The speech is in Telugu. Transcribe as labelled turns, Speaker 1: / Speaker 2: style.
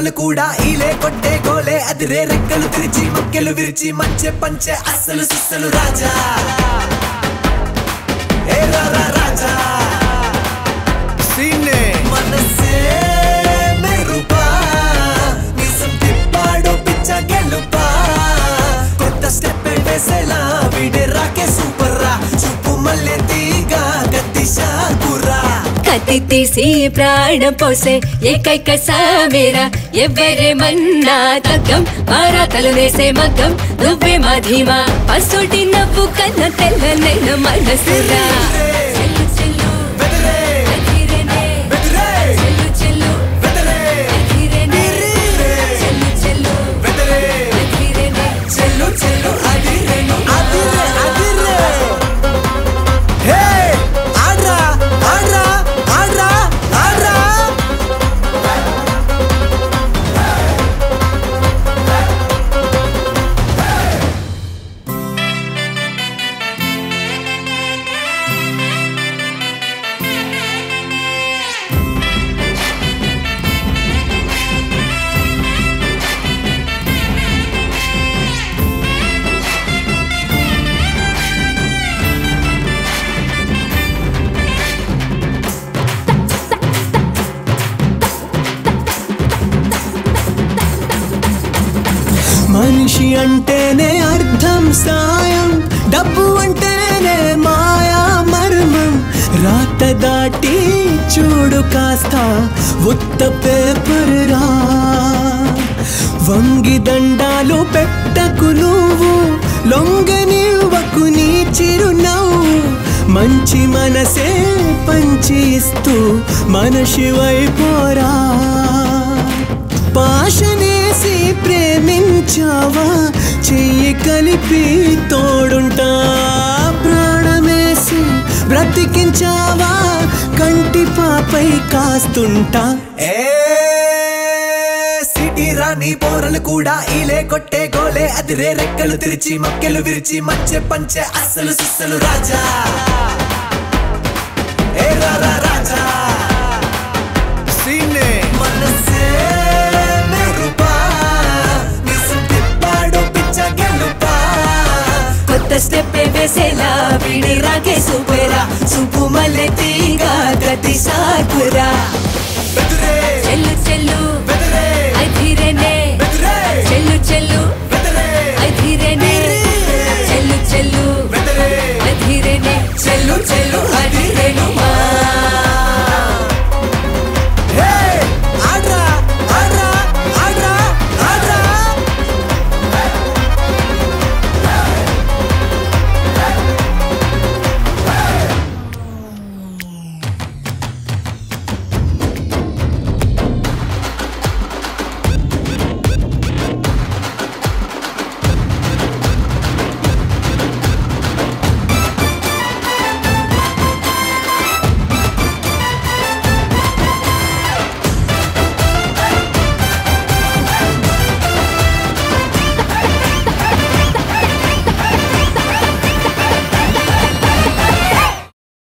Speaker 1: పోరలు కూడా ఈలే కొట్టే గోలే అదిరే రెక్కలు తిరిచి మక్కెలు విరిచి మంచె పంచె అస్సలు సిస్సలు రాజా ఏ రా రా రాజా
Speaker 2: సీనే
Speaker 1: మనసే మెరుపా నిజం తిప్పాడు పిచ్చ గెలుపా కొత్త స్టెప్ వేసేలా వీడే రాకే సూపర్ రా చూపు మల్లె తీగ గట్టి షాకురా
Speaker 3: కత్తి తీసి ప్రాణం పోసే ఏకైక సావేరా ఎవరేమన్నా తగ్గం మారాతలు వేసే మగ్గం నువ్వే మా ధీమా పసుటి నవ్వు కన్న తెల్లనైన మనసురా చెల్లు చెల్లు
Speaker 1: బెదరే
Speaker 3: అఖిరేనే
Speaker 1: బెదరే
Speaker 3: చెల్లు చెల్లు
Speaker 1: బెదరే
Speaker 3: అఖిరేనే చెల్లు చెల్లు
Speaker 1: బెదరే
Speaker 3: అఖిరేనే
Speaker 1: చెల్లు చెల్లు అదిరేను అదిరే అదిరే హే ఆడ్రా ఆడ్రా ఆడ్రా ఆడ్రా మనిషి అంటేనే అర్థం సాయం డబ్బు అంటేనే మాయా మర్మం రాత దాటి చూడు కాస్త ఉత్త పేపర్ రా వంగి దండాలు పెట్టకు నువ్వు లొంగనివ్వకు నీ చిరునవ్వు మంచి మనసే పంచి ఇస్తూ మనిషి వైపోరా పాశనేసి ప్రేమించావా చెయ్యి కలిపి తోడుంటా ప్రాణమేసి బ్రతికించావా కంటి పాపై కాస్తుంటా ఏ సిటీ రాణి పోరలు కూడా ఈలే కొట్టే గోలే అదిరే రెక్కలు తిరిచి మక్కెలు విరిచి మంచె పంచె అస్సలు సిస్సలు రాజా ఏ రా రా రాజా
Speaker 2: సీనే
Speaker 1: మనసే మెరుపా నిజం తిప్పాడు పిచ్చ గెలుపా
Speaker 3: కొత్త స్టెప్ వేసేలా వీడి రాకే సూపరా చూపు మల్లె తీగ గతి సాకురా
Speaker 1: బెదురే
Speaker 3: చెల్లు చెల్లు
Speaker 1: బెదురే
Speaker 3: అధిరేనే
Speaker 1: బెదురే
Speaker 3: చెల్లు చెల్లు
Speaker 1: బెదురే
Speaker 3: అధిరేనే చెల్లు చెల్లు
Speaker 1: బెదురే
Speaker 3: అధిరేనే
Speaker 1: చెల్లు చెల్లు